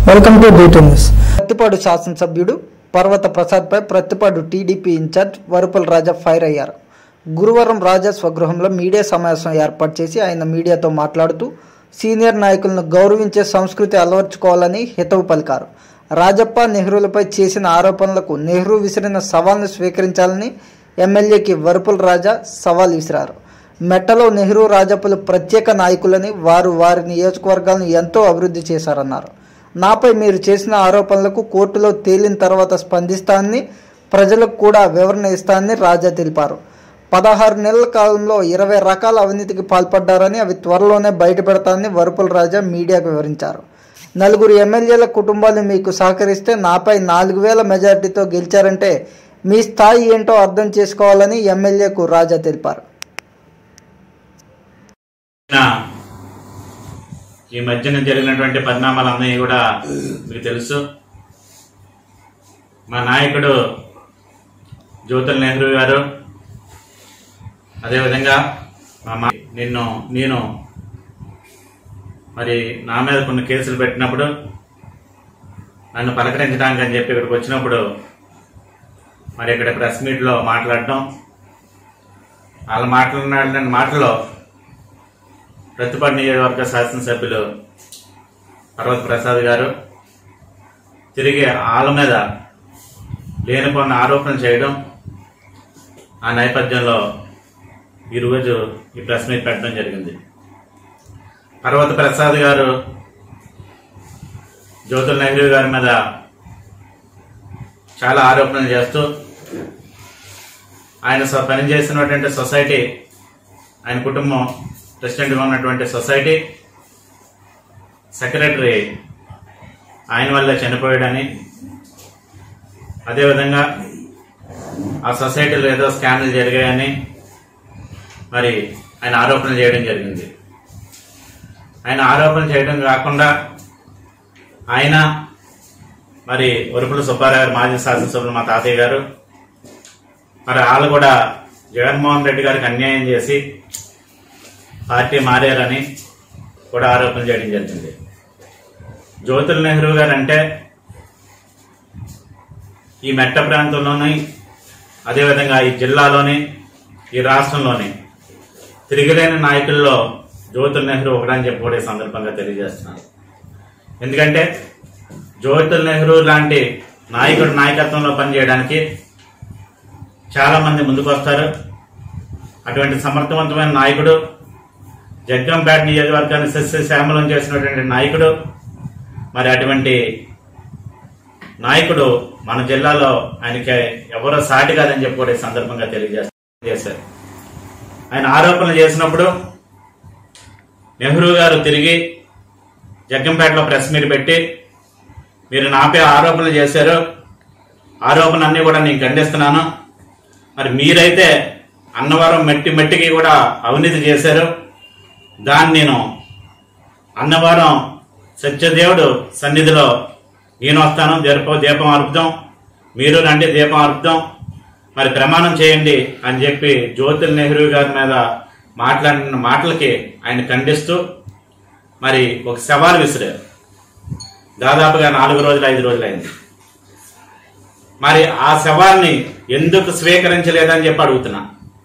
welcome to DT news Prathipadu శాసనసభ్యుడు పర్వత ప్రసాద్పై Prathipadu TDP in-charge Varupula Raja fire అయ్యారు గురువారం రాజా స్వగృహంలో మీడియా సమావేశం ఏర్పాటు చేసి ఆయన మీడియాతో మాట్లాడుతూ సీనియర్ నాయకులను గౌరవించే సంస్కృతి అలవర్చుకోవాలని హితవు పలికారు రాజప్ప నెహ్రూలపై చేసిన ఆరోపణలకు నెహ్రూ విసిరిన సవాల్ను స్వీకరించాలని ఎమ్మెల్యేకి వరుపుల రాజా సవాల్ విసిరారు మెట్టలో నెహ్రూ రాజప్పలు ప్రత్యేక నాయకులని వారు వారి నియోజకవర్గాలను ఎంతో అభివృద్ధి చేశారన్నారు నాపై మీరు చేసిన ఆరోపణలకు కోర్టులో తేలిన తర్వాత స్పందిస్తానని ప్రజలకు కూడా వివరణ ఇస్తానని రాజా తెలిపారు పదహారు నెలల కాలంలో ఇరవై రకాల అవినీతికి పాల్పడ్డారని అవి త్వరలోనే బయటపెడతానని వరుపుల రాజా మీడియాకు వివరించారు నలుగురు ఎమ్మెల్యేల కుటుంబాలు మీకు సహకరిస్తే నాపై నాలుగు వేల మెజార్టీతో గెలిచారంటే మీ స్థాయి ఏంటో అర్థం చేసుకోవాలని ఎమ్మెల్యేకు రాజా తెలిపారు నా ఈ మధ్యన జరిగినటువంటి పరిణామాలన్నీ కూడా మీకు తెలుసు మా నాయకుడు జ్యోతుల్ నెహ్రూ గారు అదేవిధంగా మా మా నిన్ను నేను మరి నా మీద కొన్ని కేసులు పెట్టినప్పుడు నన్ను పలకరించడానికి అని చెప్పి ఇక్కడికి వచ్చినప్పుడు మరి ఇక్కడ ప్రెస్ మీట్లో మాట్లాడటం వాళ్ళు మాట్లాడిన మాటలో ప్రతిపాడు నియోజకవర్గ శాసనసభ్యులు పర్వత ప్రసాద్ గారు తిరిగి వాళ్ళ మీద లేనిపోయిన ఆరోపణలు చేయడం ఆ నేపథ్యంలో ఈరోజు ఈ ప్రెస్ మీట్ పెట్టడం జరిగింది పర్వత ప్రసాద్ గారు జ్యోతుల నెహ్రూ గారి మీద చాలా ఆరోపణలు చేస్తూ ఆయన స- పనిచేసినటువంటి సొసైటీ ఆయన కుటుంబం ప్రెసిడెంట్గా ఉన్నటువంటి సొసైటీ సెక్రటరీ ఆయన వల్ల చనిపోయాడని అదేవిధంగా ఆ సొసైటీలో ఏదో స్కామ్లు జరిగాయని మరి ఆయన ఆరోపణలు చేయడం జరిగింది ఆయన ఆరోపణలు చేయడం కాకుండా ఆయన మరి వరుపుల సుబ్బారావు గారు మాజీ శాసనసభ్యులు మా తాతయ్య గారు మరి వాళ్ళు కూడా జగన్మోహన్ రెడ్డి గారికి అన్యాయం చేసి పార్టీ మారారని కూడా ఆరోపణ చేయడం జరిగింది జ్యోతుల్ నెహ్రూ గారు అంటే ఈ మెట్ట ప్రాంతంలోని అదేవిధంగా ఈ జిల్లాలోని ఈ రాష్ట్రంలోని తిరిగిలేని నాయకుల్లో జ్యోతుల్ నెహ్రూ ఒకడని చెప్పి కూడా ఈ సందర్భంగా తెలియజేస్తున్నాను ఎందుకంటే జ్యోతుల్ నెహ్రూ లాంటి నాయకుడు నాయకత్వంలో పనిచేయడానికి చాలా మంది ముందుకు వస్తారు అటువంటి సమర్థవంతమైన నాయకుడు జగ్గంపేట నియోజకవర్గాన్ని సస్యశ్యామలం చేసినటువంటి నాయకుడు మరి అటువంటి నాయకుడు మన జిల్లాలో ఆయనకి ఎవరో సాటి కాదని చెప్పి కూడా ఈ సందర్భంగా తెలియజేస్తారు ఆయన ఆరోపణలు చేసినప్పుడు నెహ్రూ గారు తిరిగి జగ్గంపేటలో ప్రెస్ మీట్ పెట్టి మీరు నాపై ఆరోపణలు చేశారు ఆరోపణ అన్ని కూడా నేను ఖండిస్తున్నాను మరి మీరైతే అన్నవరం మట్టి మట్టికి కూడా అవినీతి చేశారు దాన్ని నేను అన్నవరం సత్యదేవుడు సన్నిధిలో నేను వస్తాను దీప దీపం అర్పుదాం మీరు రండి దీపం అర్పుదాం మరి ప్రమాణం చేయండి అని చెప్పి జ్యోతుల్ నెహ్రూ గారి మీద మాట్లాడిన మాటలకి ఆయన ఖండిస్తూ మరి ఒక సవాల్ విసిరారు దాదాపుగా నాలుగు రోజులు ఐదు రోజులు అయింది మరి ఆ సవాల్ని ఎందుకు స్వీకరించలేదని చెప్పి అడుగుతున్నా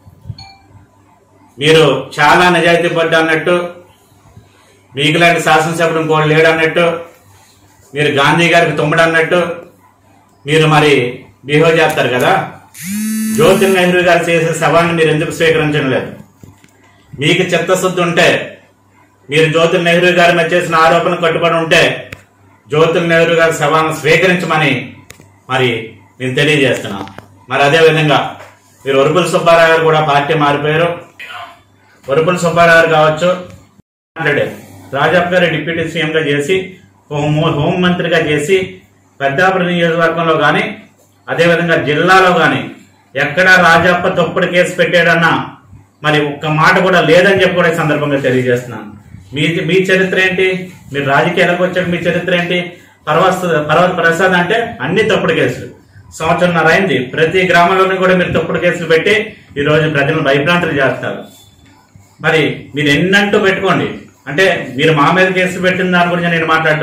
మీరు చాలా నిజాయితీ పడ్డ అన్నట్టు మీకు లాంటి శాసనసభ్యుడు ఇంకోటి లేడు అన్నట్టు మీరు గాంధీ గారికి తుమ్మడు అన్నట్టు మీరు మరి బిహేవ్ చేస్తారు కదా జ్యోతిల్ నెహ్రూ గారు చేసే సవాల్ని మీరు ఎందుకు స్వీకరించడం లేదు మీకు చిత్తశుద్ధి ఉంటే మీరు జ్యోతిల్ నెహ్రూ గారి మీద చేసిన ఆరోపణ కట్టుబడి ఉంటే జ్యోతిల్ నెహ్రూ గారి సవాల్ను స్వీకరించమని మరి నేను తెలియజేస్తున్నాను మరి అదే విధంగా మీరు వరుపుల సుబ్బారావు గారు కూడా పార్టీ మారిపోయారు వరుపుల సుబ్బారావు గారు కావచ్చు మాట్లాడారు రాజప్ప గారు డిప్యూటీ సీఎం గా చేసి హోం హోం మంత్రిగా చేసి పెద్దాపురం నియోజకవర్గంలో గాని అదేవిధంగా జిల్లాలో గాని ఎక్కడ రాజప్ప తప్పుడు కేసు పెట్టాడన్నా మరి ఒక్క మాట కూడా లేదని చెప్పి కూడా ఈ సందర్భంగా తెలియజేస్తున్నాను మీ మీ చరిత్ర ఏంటి మీరు రాజకీయాలకు వచ్చాక మీ చరిత్ర ఏంటి పర్వత పర్వత ప్రసాద్ అంటే అన్ని తప్పుడు కేసులు సంవత్సరంన్నర అయింది ప్రతి గ్రామంలోనూ కూడా మీరు తప్పుడు కేసులు పెట్టి ఈ రోజు ప్రజలను భయభ్రాంతులు చేస్తారు మరి మీరు ఎన్నంటూ పెట్టుకోండి అంటే మీరు మా మీద కేసులు పెట్టిన దాని గురించి నేను మాట్లాడటం లేదు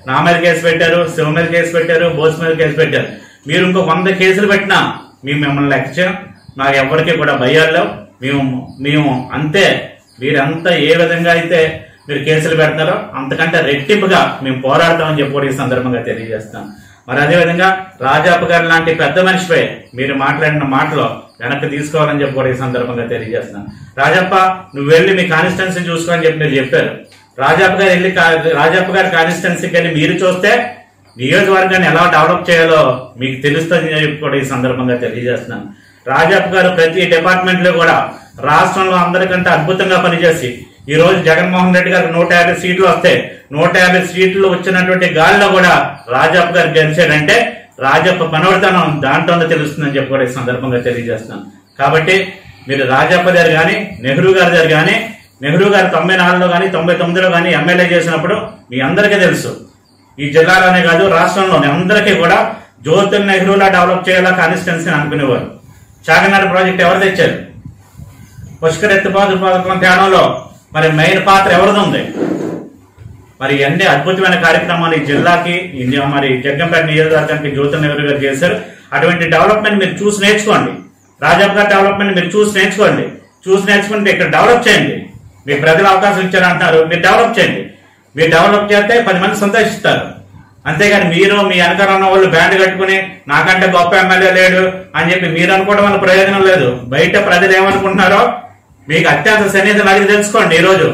నా మీద కేసు పెట్టారు శివ మీద కేసు పెట్టారు బోస్ మీద కేసు పెట్టారు మీరు ఇంకో వంద కేసులు పెట్టినా మేము మిమ్మల్ని లెక్క చేయం మాకు ఎవరికి కూడా భయాలు లేవు మేము మేము అంతే మీరంతా ఏ విధంగా అయితే మీరు కేసులు పెడతారో అంతకంటే రెట్టింపుగా మేము పోరాడతామని చెప్పి కూడా ఈ సందర్భంగా తెలియజేస్తాం మరి అదేవిధంగా రాజాప్ప గారు లాంటి పెద్ద మనిషిపై మీరు మాట్లాడిన మాటలో వెనక్కి తీసుకోవాలని చెప్పి కూడా ఈ సందర్భంగా తెలియజేస్తున్నాను రాజప్ప నువ్వు వెళ్ళి మీ కాన్స్టిట్యున్సీ చూసుకోని చెప్పి మీరు చెప్పారు రాజప్ప గారు వెళ్ళి కా- రాజప్ప గారి కాన్స్టిట్యున్సీకి వెళ్ళి మీరు చూస్తే నియోజకవర్గాన్ని ఎలా డెవలప్ చేయాలో మీకు తెలుస్తుంది అని చెప్పి కూడా ఈ సందర్భంగా తెలియజేస్తున్నాను రాజప్ప గారు ప్రతి డిపార్ట్మెంట్ లో కూడా రాష్ట్రంలో అందరికంటే అద్భుతంగా పనిచేసి ఈ రోజు జగన్మోహన్ రెడ్డి గారికి నూట యాభై సీట్లు వస్తే నూట యాభై సీట్లు వచ్చినటువంటి గాలిలో కూడా రాజప్ప గారు గెలిచాడంటే రాజప్ప మనవడితనం దాంట్లోనే తెలుస్తుందని చెప్పి కూడా ఈ సందర్భంగా తెలియజేస్తున్నాను కాబట్టి మీరు రాజప్ప గారు కానీ నెహ్రూ గారి గారు కానీ నెహ్రూ గారు తొంభై నాలుగులో కానీ తొంభై తొమ్మిదిలో కానీ ఎమ్మెల్యే చేసినప్పుడు మీ అందరికీ తెలుసు ఈ జిల్లాలోనే కాదు రాష్ట్రంలోనే అందరికీ కూడా జ్యోతి నెహ్రూలా డెవలప్ చేయాలా కాన్స్టిట్యున్సీ అనుకునేవారు చాగనాడు ప్రాజెక్ట్ ఎవరు తెచ్చారు పుష్కర్ ఎత్తిపోతు పథకం తేడంలో మరి మెయిన్ పాత్ర ఎవరిది ఉంది మరి అన్ని అద్భుతమైన కార్యక్రమాలు ఈ జిల్లాకి ఈ మరి జగ్గంపేట నియోజకవర్గానికి జ్యోతి నెహ్రూ గారు చేశారు అటువంటి డెవలప్మెంట్ మీరు చూసి నేర్చుకోండి రాజాబ్ గారి డెవలప్మెంట్ మీరు చూసి నేర్చుకోండి చూసి నేర్చుకుంటే ఇక్కడ డెవలప్ చేయండి మీ ప్రజలు అవకాశం ఇచ్చారంటున్నారు మీరు డెవలప్ చేయండి మీరు డెవలప్ చేస్తే పది మంది సంతోషిస్తారు అంతేగాని మీరు మీ వెనకాల ఉన్న వాళ్ళు బ్యాండ్ కట్టుకుని నాకంటే గొప్ప ఎమ్మెల్యే లేడు అని చెప్పి మీరు అనుకోవడం వల్ల ప్రయోజనం లేదు బయట ప్రజలు ఏమనుకుంటున్నారో మీకు అత్యంత సన్నిహితులు అడిగి తెలుసుకోండి ఈ రోజు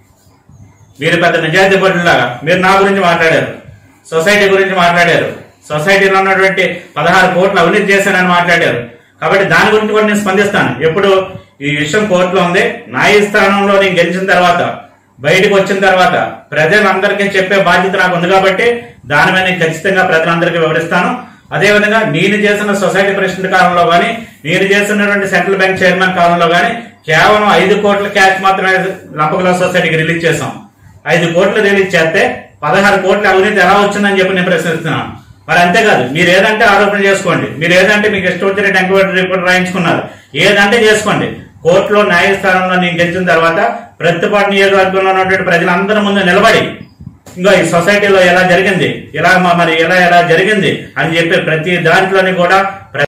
మీరు పెద్ద నిజాయితీ పరులాగా మీరు నా గురించి మాట్లాడారు సొసైటీ గురించి మాట్లాడారు సొసైటీలో ఉన్నటువంటి పదహారు కోట్లు అవినీతి చేశానని మాట్లాడారు కాబట్టి దాని గురించి కూడా నేను స్పందిస్తాను ఎప్పుడు ఈ విషయం కోర్టులో ఉంది న్యాయస్థానంలో నేను గెలిచిన తర్వాత బయటకు వచ్చిన తర్వాత ప్రజలందరికీ చెప్పే బాధ్యత నాకు ఉంది కాబట్టి దాని మీద నేను ఖచ్చితంగా ప్రజలందరికీ వివరిస్తాను అదేవిధంగా నేను చేసిన సొసైటీ ప్రెసిడెంట్ కాలంలో కానీ నేను చేసినటువంటి సెంట్రల్ బ్యాంక్ చైర్మన్ కాలంలో కానీ కేవలం ఐదు కోట్ల క్యాష్ మాత్రమే లంపకుల సొసైటీకి రిలీజ్ చేశాం ఐదు కోట్లు రిలీజ్ చేస్తే పదహారు కోట్ల అవినీతి ఎలా వచ్చిందని చెప్పి నేను ప్రశ్నిస్తున్నాను మరి అంతేకాదు మీరు ఏదంటే ఆరోపణ చేసుకోండి మీరు ఏదంటే మీకు ఇష్టం వచ్చిన ఎంక్వైరీ రిపోర్ట్ రాయించుకున్నారు ఏదంటే చేసుకోండి కోర్టులో న్యాయస్థానంలో నేను గెలిచిన తర్వాత ప్రతిపాటు నియోజకవర్గంలో ఉన్నటువంటి ప్రజలందరి ముందు నిలబడి ఇంకా ఈ సొసైటీలో ఎలా జరిగింది ఇలా మ- మరి ఎలా ఎలా జరిగింది అని చెప్పి ప్రతి దాంట్లోని కూడా ప్ర-